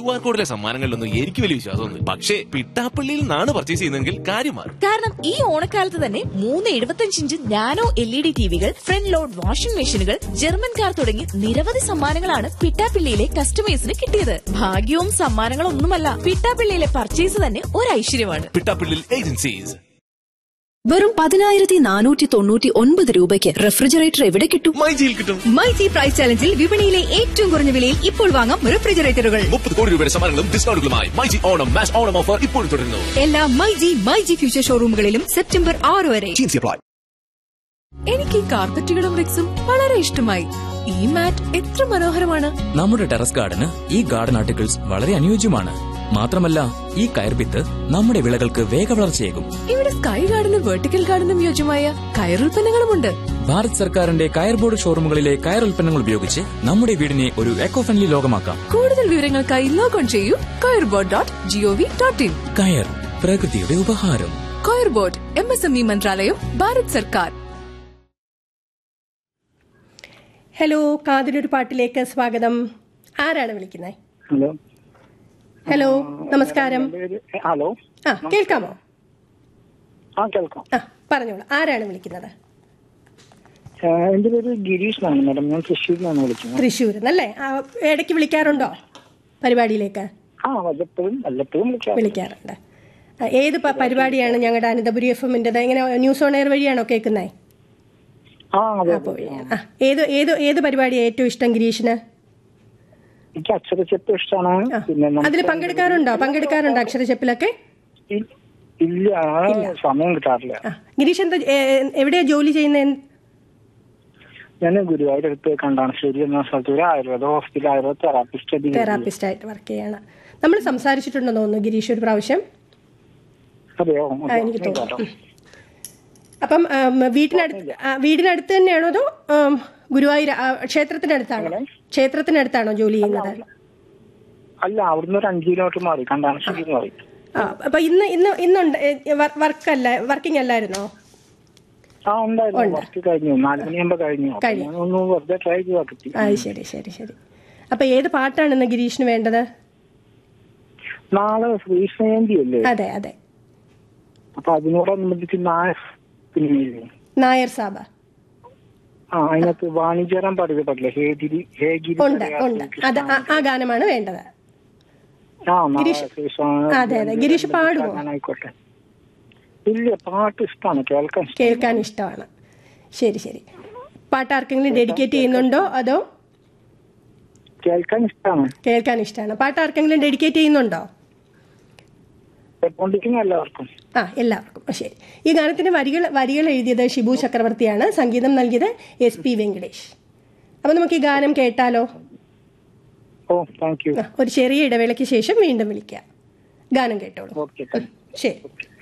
Q R കോഡിലെ സമ്മാനങ്ങളിലൊന്നും എനിക്ക് വലിയ വിശ്വാസമൊന്നും പക്ഷേ പിട്ടാപ്പള്ളിയിൽ നിന്നാണ് പർച്ചേസ് ചെയ്യുന്നതെങ്കിൽ കാര്യം മാറും കാരണം ഈ ഓണക്കാലത്ത് തന്നെ മൂന്ന് എഴുപത്തഞ്ച് inch nano L E D ടിവികൾ ഫ്രണ്ട് ലോഡ് വാഷിംഗ് മെഷീനുകൾ ജർമ്മൻ കാർ തുടങ്ങി നിരവധി സമ്മാനങ്ങളാണ് പിട്ടാപ്പിള്ളിയിലെ കസ്റ്റമേഴ്സിന് കിട്ടിയത് ഭാഗ്യവും സമ്മാനങ്ങളും ഒന്നുമല്ല പിട്ടാപ്പിള്ളിയിലെ പർച്ചേസ് തന്നെ ഒരു ഐശ്വര്യമാണ് പിട്ടാപ്പള്ളിയിൽ ഏജൻസീസ് വെറും പതിനായിരത്തി നാനൂറ്റി തൊണ്ണൂറ്റി ഒൻപത് രൂപയ്ക്ക് റെഫ്രിജറേറ്റർ എവിടെ കിട്ടും മൈജിയിൽ കിട്ടും മൈജി പ്രൈസ് ചാലഞ്ചിൽ വിപണിയിലെ ഏറ്റവും കുറഞ്ഞ വിലയിൽ ഇപ്പോൾ വാങ്ങാം റെഫ്രിജറേറ്ററുകൾ മുപ്പത് കോടി രൂപയുടെ സമ്മാനങ്ങളും ഡിസ്കൗണ്ടുകളുമായി മൈജി ഓണം മാസ് ഓണം ഓഫർ ഇപ്പോഴും തുടരുന്നു എല്ലാ മൈജി മൈജി ഫ്യൂച്ചർ ഷോറൂമുകളിലും സെപ്റ്റംബർ ആറ് വരെ എനിക്ക് ഈ കാർപ്പറ്റുകളും റിക്സും വളരെ ഇഷ്ടമായി ഈ മാറ്റ് എത്ര മനോഹരമാണ് നമ്മുടെ ടെറസ് ഗാർഡന് ഈ ഗാർഡൻ ആർട്ടിക്കിൾസ് വളരെ അനുയോജ്യമാണ് മാത്രമല്ല ഈ കയർവിത്ത് നമ്മുടെ വിളകൾക്ക് വേഗവളർച്ചയേകും ഇവിടെ സ്കൈ ഗാർഡനും വെർട്ടിക്കൽ ഗാർഡനും യോജ്യമായ കയറുൽപ്പന്നങ്ങളുമുണ്ട് ഭാരത് സർക്കാരിന്റെ കയർ ബോർഡ് ഷോറൂമുകളിലെ കയർ ഉൽപ്പന്നങ്ങൾ ഉപയോഗിച്ച് നമ്മുടെ വീടിനെ ഒരു എക്കോ ഫ്രണ്ട്ലി ലോകമാക്കാം കൂടുതൽ വിവരങ്ങൾക്കായി ലോഗോൺ ചെയ്യൂ coir board dot G O V dot in കയർ പ്രകൃതിയുടെ ഉപഹാരം coir board M S M E മന്ത്രാലയം ഭാരത് സർക്കാർ ഹലോ കാതിലൊരു പാട്ടിലേക്ക് സ്വാഗതം ആരാണ് വിളിക്കുന്നത് ഹലോ ഹലോ നമസ്കാരം എൻ്റെ പേര് ഹലോ ആ കേൾക്കാമോ ആ കേൾക്കാം ആ പറഞ്ഞോളൂ ആരാണ് വിളിക്കുന്നത് ആ, എൻ്റെ പേര് ഗിരീഷ് എന്നാണ് മാഡം ഞാൻ തൃശ്ശൂരിൽ നിന്നാണ് വിളിക്കുന്നത് തൃശ്ശൂർ എന്നല്ലേ ആ, ഇടയ്ക്ക് വിളിക്കാറുണ്ടോ പരിപാടിയിലേക്ക് ആ വല്ലപ്പോഴും വല്ലപ്പോഴും വിളിക്കാം വിളിക്കാറുണ്ട് ആ, ഏത് പ- പരിപാടിയാണ് ഞങ്ങളുടെ അനന്തപുരി എഫ് എമ്മിൻ്റെത് എങ്ങനെ ന്യൂസ് ഓൺ എയർ വഴിയാണോ കേൾക്കുന്നത് ആ അതെ അപ്പോൾ വഴിയാണ് ആ ഏത് ഏത് ഏത് പരിപാടിയാണ് ഏറ്റവും ഇഷ്ടം ഗിരീഷിന് എനിക്ക് അക്ഷരച്ചെപ്പ് ഇഷ്ടമാണ് ആ പിന്നെ നമുക്ക് അതിൽ പങ്കെടുക്കാറുണ്ടോ പങ്കെടുക്കാറുണ്ടോ അക്ഷരച്ചെപ്പിലൊക്കെ ഇ- ഇല്ല ആ, സമയം കിട്ടാറില്ല ആ ഗിരീഷ് എന്താ ഏ, എവിടെയാ ജോലി ചെയ്യുന്നത് ഞാൻ ഗുരുവായൂരടുത്ത് കണ്ടാണശ്ശേരി എന്ന സ്ഥലത്ത് ഒരു Ayurveda hospital Ayurveda therapist therapist ആയിട്ട് വർക്ക് ചെയ്യാണ് നമ്മൾ സംസാരിച്ചിട്ടുണ്ടെന്ന് തോന്നുന്നു ഗിരീഷ് ഒരു പ്രാവശ്യം അതെയോ ആ, എനിക്ക് തോന്നുന്നു ഉം. അപ്പം ആം, വീട്ടിനടുത്ത് ആ, വീടിനടുത്ത് തന്നെയാണോ അതോ ആം, ഗുരുവായൂർ ആ, ക്ഷേത്രത്തിനടുത്താണോ ക്ഷേത്രത്തിനടുത്താണോ ജോലി ചെയ്യുന്നത് അല്ല അവിടുന്ന് ഒരു അഞ്ച് കിലോമീറ്റർ മാറി കണ്ടാണശ്ശേരി എന്ന് പറയും ആ അപ്പൊ ഇന്ന് ഇന്ന് ഇന്നുണ്ട് വർക്ക് അല്ല വർക്കിംഗ് അല്ലായിരുന്നോ ആ ഉണ്ടായിരുന്നു വർക്ക് കഴിഞ്ഞു നാല് മണിയാകുമ്പോ കഴിഞ്ഞു അപ്പൊ കഴിഞ്ഞു. ഞാനൊന്ന് വെറുതെ ട്രൈ ചെയ്താ കിട്ടി ആ ശരി ശരി ശരി അപ്പൊ ഏത് പാട്ടാണ് ഇന്ന് ഗിരീഷിന് വേണ്ടത് നാളെ ശ്രീജയന്തി അല്ലേ അതെ അതെ അപ്പൊ അതിനോടനുബന്ധിച്ച് നായ സിനിമയില്ലേ നായർ സാബ ആ അതിനകത്ത് വാണിജ്യറാൻ പാടിയ പാടില്ല ഹേഗിരി ഹേഗിരി ഉണ്ട് ഉണ്ട് അത് ആ- ആ ഗാനമാണ് വേണ്ടത് ആ നാളെ ഗിരീഷ്- ശ്രീജയന്തി അതെ, അതെ. ഗിരീഷ് പാടുമോ? ആയിക്കോട്ടെ ഇല്ല പാട്ട് ഇഷ്ടമാണ് കേൾക്കാൻ ഇഷ്ടം. കേൾക്കാൻ ഇഷ്ടമാണ് ശരി ശരി പാട്ട് ആർക്കെങ്കിലും ഡെഡിക്കേറ്റ് ചെയ്യുന്നുണ്ടോ അതോ കേൾക്കാൻ ഇഷ്ടമാണ് കേൾക്കാൻ ഇഷ്ടമാണ് പാട്ട് ആർക്കെങ്കിലും ഡെഡിക്കേറ്റ് ചെയ്യുന്നുണ്ടോ കേട്ടോണ്ടിരിക്കുന്ന എല്ലാവർക്കും ആ എല്ലാവർക്കും ആ, ശരി ഈ ഗാനത്തിന്റെ വരികൾ വരികൾ എഴുതിയത് ഷിബു ചക്രവർത്തിയാണ് സംഗീതം നൽകിയത് എസ് പി വെങ്കടേഷ് അപ്പൊ നമുക്ക് ഈ ഗാനം കേട്ടാലോ ഓ താങ്ക് യു ആ, ഒരു ചെറിയ ഇടവേളയ്ക്ക് ശേഷം വീണ്ടും വിളിക്കാം ഗാനം കേട്ടോളൂ ഓക്കെ ശരി